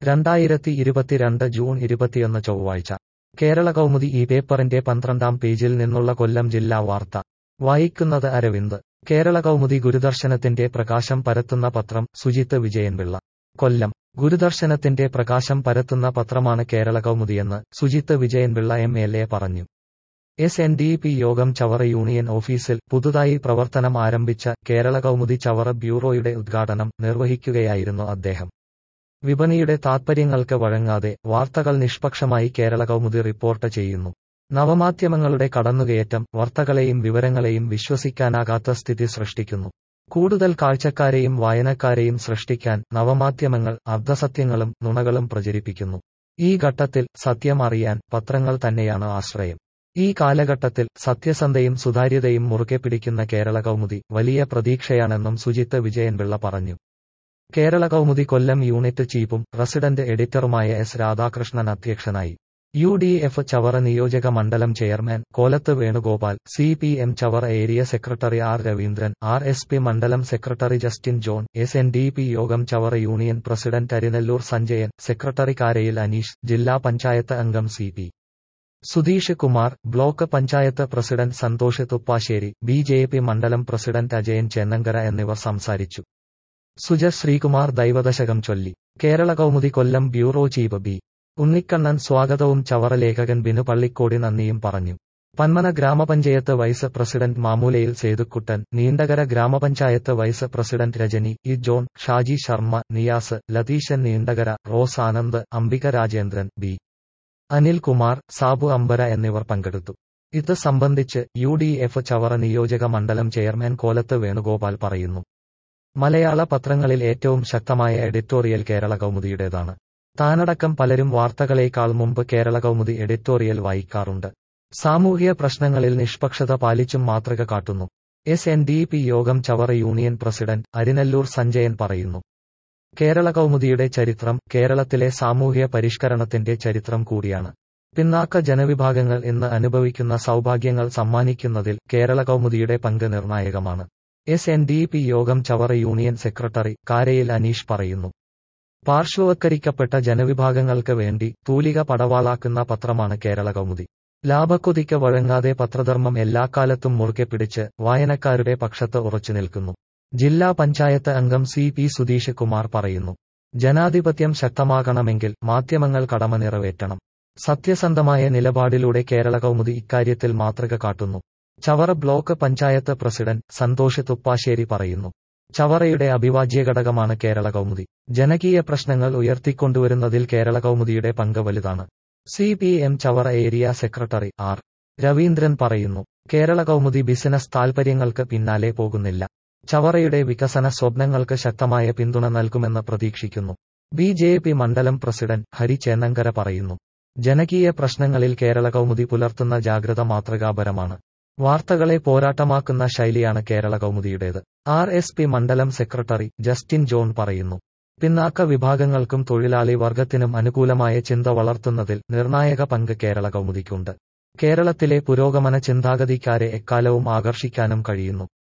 രണ്ടായിരത്തി ഇരുപത്തിരണ്ട് ജൂൺ ഇരുപത്തിയൊന്ന് ചൊവ്വാഴ്ച കേരള കൗമുദി ഈ പേപ്പറിന്റെ പന്ത്രണ്ടാം പേജിൽ നിന്നുള്ള കൊല്ലം ജില്ലാ വാർത്ത വായിക്കുന്നത് അരവിന്ദ് കേരള കൗമുദി ഗുരുദർശനത്തിന്റെ പ്രകാശം പരത്തുന്ന പത്രം സുജിത്ത് വിജയൻപിള്ള കൊല്ലം ഗുരുദർശനത്തിന്റെ പ്രകാശം പരത്തുന്ന പത്രമാണ് കേരള കൗമുദിയെന്ന് Sujith Vijayanpillai M L A പറഞ്ഞു എസ് എൻ ഡി പി യോഗം ചവറ യൂണിയൻ ഓഫീസിൽ പുതുതായി പ്രവർത്തനം ആരംഭിച്ച കേരള കൗമുദി ചവറ ബ്യൂറോയുടെ ഉദ്ഘാടനം നിർവഹിക്കുകയായിരുന്നു അദ്ദേഹം വിപണിയുടെ താത്പര്യങ്ങൾക്ക് വഴങ്ങാതെ വാർത്തകൾ നിഷ്പക്ഷമായി കേരള കൗമുദി റിപ്പോർട്ട് ചെയ്യുന്നു നവമാധ്യമങ്ങളുടെ കടന്നുകയറ്റം വാർത്തകളെയും വിവരങ്ങളെയും വിശ്വസിക്കാനാകാത്ത സ്ഥിതി സൃഷ്ടിക്കുന്നു കൂടുതൽ കാഴ്ചക്കാരെയും വായനക്കാരെയും സൃഷ്ടിക്കാൻ നവമാധ്യമങ്ങൾ അർദ്ധസത്യങ്ങളും നുണകളും പ്രചരിപ്പിക്കുന്നു ഈ ഘട്ടത്തിൽ സത്യം അറിയാൻ പത്രങ്ങൾ തന്നെയാണ് ആശ്രയം ഈ കാലഘട്ടത്തിൽ സത്യസന്ധയും സുതാര്യതയും മുറുകെ പിടിക്കുന്ന കേരള കൗമുദി വലിയ പ്രതീക്ഷയാണെന്നും സുജിത്ത് വിജയൻപിള്ള പറഞ്ഞു കേരള കൗമുദി കൊല്ലം യൂണിറ്റ് ചീഫും റസിഡന്റ് എഡിറ്ററുമായ എസ് രാധാകൃഷ്ണൻ അധ്യക്ഷനായി യു ഡി എഫ് ചവറ നിയോജക മണ്ഡലം chairman Kolathu Venugopal C P M Chavara area secretary R Raveendran R S P മണ്ഡലം secretary Justin John S N D P യോഗം Chavara union president Arinellur Sanjayan secretary Karayil Aneesh ജില്ലാ പഞ്ചായത്ത് അംഗം C P Sudheesh Kumar block panchayat president Santhosh Thuppassery B J P മണ്ഡലം president Ajayan ചെന്നങ്കര എന്നിവർ സംസാരിച്ചു സുജ ശ്രീകുമാർ ദൈവദശകം ചൊല്ലി Kerala Kaumudi Kollam bureau chief B Unnikannan സ്വാഗതവും ചവറ ലേഖകൻ ബിനു പള്ളിക്കോടി നന്ദിയും പറഞ്ഞു പന്മന ഗ്രാമപഞ്ചായത്ത് വൈസ് പ്രസിഡന്റ് മാമൂലയിൽ സേതുക്കുട്ടൻ നീണ്ടകര ഗ്രാമപഞ്ചായത്ത് vice president Rajani E John Shaji Sharma Niyas Latheeshan Neendakara Rose Anand Ambika Rajendran B Anilkumar Sabu Ambara എന്നിവർ പങ്കെടുത്തു ഇത് സംബന്ധിച്ച് യു ഡി എഫ് ചവറ നിയോജക മണ്ഡലം ചെയർമാൻ കോലത്ത് വേണുഗോപാൽ പറയുന്നു മലയാള പത്രങ്ങളിൽ ഏറ്റവും ശക്തമായ എഡിറ്റോറിയൽ കേരള കൗമുദിയുടേതാണ് താനടക്കം പലരും വാർത്തകളേക്കാൾ മുമ്പ് കേരള കൗമുദി എഡിറ്റോറിയൽ വായിക്കാറുണ്ട് സാമൂഹിക പ്രശ്നങ്ങളിൽ നിഷ്പക്ഷത പാലിച്ചും മാതൃക കാട്ടുന്നു എസ് എൻ ഡി പി യോഗം ചവറ യൂണിയൻ പ്രസിഡന്റ് അരിനെല്ലൂർ സഞ്ജയൻ പറയുന്നു കേരള കൗമുദിയുടെ ചരിത്രം കേരളത്തിലെ സാമൂഹിക പരിഷ്കരണത്തിന്റെ ചരിത്രം കൂടിയാണ് പിന്നാക്ക ജനവിഭാഗങ്ങൾ ഇന്ന് അനുഭവിക്കുന്ന സൗഭാഗ്യങ്ങൾ സമ്മാനിക്കുന്നതിൽ കേരള കൗമുദിയുടെ പങ്ക് നിർണായകമാണ് എസ് എൻ ഡി പി യോഗം ചവറ യൂണിയൻ സെക്രട്ടറി കാരയിൽ അനീഷ് പറയുന്നു പാർശ്വവത്കരിക്കപ്പെട്ട ജനവിഭാഗങ്ങൾക്ക് വേണ്ടി തൂലിക പടവാളാക്കുന്ന പത്രമാണ് കേരള കൗമുദി ലാഭക്കൊതിക്ക് വഴങ്ങാതെ പത്രധർമ്മം എല്ലാ കാലത്തും മുറുകെ പിടിച്ച് വായനക്കാരുടെ പക്ഷത്ത് ഉറച്ചു നിൽക്കുന്നു ജില്ലാ പഞ്ചായത്ത് അംഗം സി പി സുധീഷ് കുമാർ പറയുന്നു ജനാധിപത്യം ശക്തമാകണമെങ്കിൽ മാധ്യമങ്ങൾ കടമ നിറവേറ്റണം സത്യസന്ധമായ നിലപാടിലൂടെ കേരള കൗമുദി ഇക്കാര്യത്തിൽ മാതൃക കാട്ടുന്നു ചവറ ബ്ലോക്ക് പഞ്ചായത്ത് പ്രസിഡന്റ് സന്തോഷ് തുപ്പാശ്ശേരി പറയുന്നു ചവറയുടെ അഭിവാജ്യ ഘടകമാണ് കേരള കൗമുദി ജനകീയ പ്രശ്നങ്ങൾ ഉയർത്തിക്കൊണ്ടുവരുന്നതിൽ കേരള കൗമുദിയുടെ പങ്ക് വലുതാണ് C P M Chavara area secretary R Raveendran പറയുന്നു കേരള കൗമുദി ബിസിനസ് താൽപര്യങ്ങൾക്ക് പിന്നാലെ പോകുന്നില്ല ചവറയുടെ വികസന സ്വപ്നങ്ങൾക്ക് ശക്തമായ പിന്തുണ നൽകുമെന്ന് പ്രതീക്ഷിക്കുന്നു ബി ജെ പി മണ്ഡലം പ്രസിഡന്റ് ഹരി ചേന്നങ്കര പറയുന്നു ജനകീയ പ്രശ്നങ്ങളിൽ കേരള കൗമുദി പുലർത്തുന്ന ജാഗ്രത മാതൃകാപരമാണ് വാർത്തകളെ പോരാട്ടമാക്കുന്ന ശൈലിയാണ് കേരള കൗമുദിയുടേത് ആർ എസ് പി മണ്ഡലം സെക്രട്ടറി ജസ്റ്റിൻ ജോൺ പറയുന്നു പിന്നാക്ക വിഭാഗങ്ങൾക്കും തൊഴിലാളി വർഗത്തിനും അനുകൂലമായ ചിന്ത വളർത്തുന്നതിൽ നിർണായക പങ്ക് കേരള കൗമുദിക്കുണ്ട് കേരളത്തിലെ പുരോഗമന ചിന്താഗതിക്കാരെ എക്കാലവും ആകർഷിക്കാനും കഴിയുന്നു